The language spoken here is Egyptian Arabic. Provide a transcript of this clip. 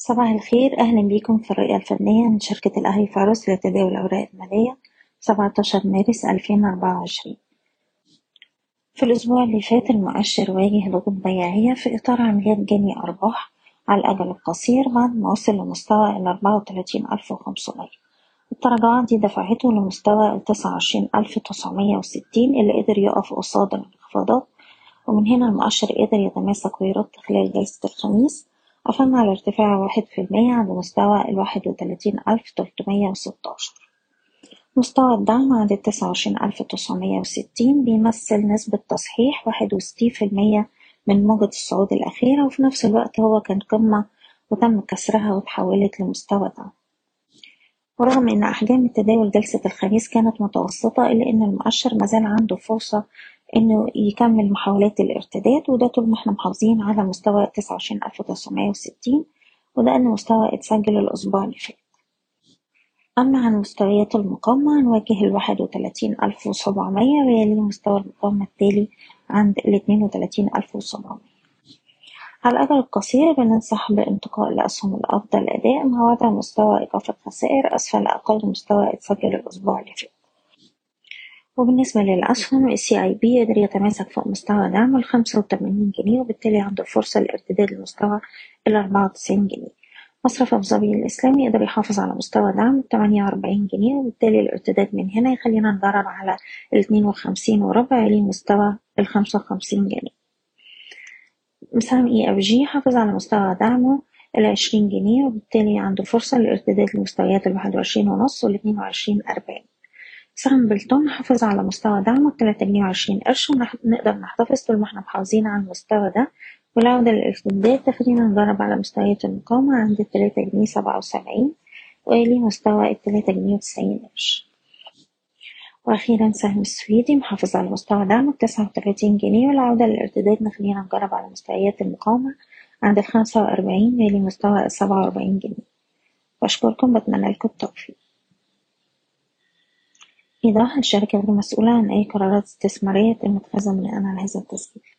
صباح الخير أهلا بيكم في الرؤية الفنية من شركة الأهلي فارس لتداول الأوراق المالية 17 مارس 2024 في الأسبوع اللي فات المؤشر واجه ضغوط بيعية في إطار عمليات جني أرباح على الأجل القصير بعد ما وصل لمستوى ال 34500 التراجعات دي دفعته لمستوى ال 29960 اللي قدر يقف قصاد الانخفاضات ومن هنا المؤشر قدر يتماسك ويرد خلال جلسة الخميس قفلنا على ارتفاع واحد في المية عند مستوى الواحد وتلاتين ألف تلتمية وستاشر مستوى الدعم عند التسعة وعشرين ألف تسعمية وستين بيمثل نسبة تصحيح واحد وستين في المية من موجة الصعود الأخيرة وفي نفس الوقت هو كان قمة وتم كسرها وتحولت لمستوى دعم ورغم إن أحجام التداول جلسة الخميس كانت متوسطة إلا إن المؤشر مازال عنده فرصة إنه يكمل محاولات الارتداد وده طول ما إحنا محافظين على مستوى تسعة وعشرين ألف تسعمية وستين وده أقل مستوى اتسجل الأسبوع اللي فات أما عن مستويات المقاومة هنواجه الواحد وتلاتين ألف وسبعمية ويلي مستوى المقاومة التالي عند الاتنين وتلاتين ألف وسبعمية على الأجل القصير بننصح بانتقاء الأسهم الأفضل أداء مع وضع مستوى إيقاف الخسائر أسفل أقل مستوى اتسجل الأسبوع اللي فات وبالنسبة للأسهم السي اي بي قدر يتماسك فوق مستوى دعم الخمسة وتمانين جنيه وبالتالي عنده فرصة للارتداد لمستوى الأربعة وتسعين جنيه مصرف أبو ظبي الإسلامي قدر يحافظ على مستوى دعم التمانية وأربعين جنيه وبالتالي الارتداد من هنا يخلينا نجرب على الاتنين وخمسين وربع يلي مستوى الخمسة وخمسين جنيه مساهم اي اف جي حافظ على مستوى دعمه العشرين جنيه وبالتالي عنده فرصة للارتداد لمستويات الواحد وعشرين ونص والاتنين وعشرين أربعين سهم بلتون حافظ على مستوى دعمه بتلاتة جنيه وعشرين قرش ونقدر نحتفظ طول ما احنا محافظين على المستوى ده والعودة للارتداد تخلينا نجرب على مستويات المقاومة عند التلاتة جنيه سبعة وسبعين ويلي مستوى التلاتة جنيه وتسعين قرش وأخيرا سهم السويدي محافظ على مستوى دعمه بتسعة وتلاتين جنيه والعودة للارتداد مخلينا نجرب على مستويات المقاومة عند الخمسة وأربعين يلي مستوى السبعة وأربعين جنيه بشكركم بتمنى لكم التوفيق إيضاح الشركة غير مسؤولة عن أي قرارات استثمارية تم اتخاذها بناء على هذا التسجيل